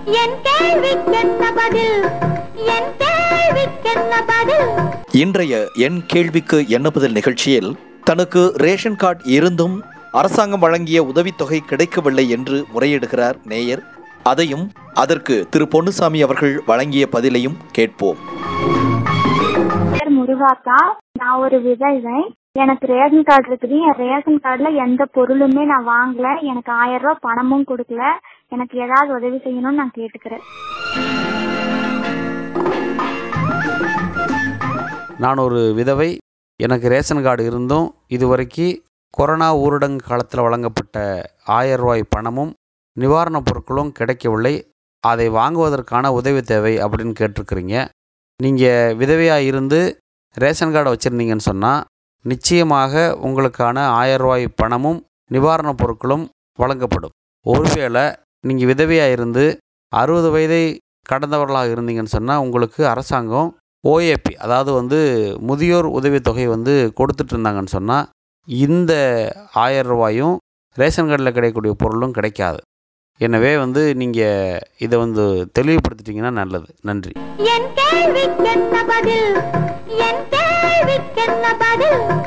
என் கேள்விக்கென்ன பதில் என் கேள்விக்கென்ன பதில் இன்றைய என் கேள்விக்கு என்ன பதில் நிகழ்ச்சியில் தனக்கு ரேஷன் கார்டு இருந்தும் அரசாங்கம் வழங்கிய உதவித்தொகை கிடைக்கவில்லை என்று முறையிடுகிறார் நேயர் அதையும் அதற்கு திரு பொன்னுசாமி அவர்கள் வழங்கிய பதிலையும் கேட்போம் பேர் முருகாக்கா நான் ஒரு விதவை எனக்கு ரேஷன் கார்டு இருக்குது என் ரேஷன் கார்டுல எந்த பொருளுமே நான் வாங்கல எனக்கு ஆயிரம் ரூபாய் பணமும் கொடுக்கல எனக்கு ஏதாவது உதவி செய்யணும்னு நான் கேட்டுக்கிறேன் நான் ஒரு விதவை எனக்கு ரேஷன் கார்டு இருந்தும் இதுவரைக்கு கொரோனா ஊரடங்கு காலத்தில் வழங்கப்பட்ட ஆயிரம் ரூபாய் பணமும் நிவாரணப் பொருட்களும் கிடைக்கவில்லை அதை வாங்குவதற்கான உதவி தேவை அப்படின்னு கேட்டிருக்கிறீங்க நீங்கள் விதவையாக இருந்து ரேஷன் கார்டை வச்சுருந்தீங்கன்னு சொன்னால் நிச்சயமாக உங்களுக்கான ஆயிரம் ரூபாய் பணமும் நிவாரணப் பொருட்களும் வழங்கப்படும் ஒருவேளை நீங்கள் விதவையாக இருந்து அறுபது வயதை கடந்தவர்களாக இருந்தீங்கன்னு சொன்னால் உங்களுக்கு அரசாங்கம் ஓஏபி அதாவது வந்து முதியோர் உதவித்தொகை வந்து கொடுத்துட்டு இருந்தாங்கன்னு சொன்னால் இந்த ஆயிரம் ரூபாயும் ரேஷன் கார்டில் கிடைக்கக்கூடிய பொருளும் கிடைக்காது எனவே வந்து நீங்கள் இதை வந்து தெளிவுபடுத்திட்டீங்கன்னா நல்லது நன்றி என் கேள்விக்கென்ன பதில் என் கேள்விக்கென்ன பதில்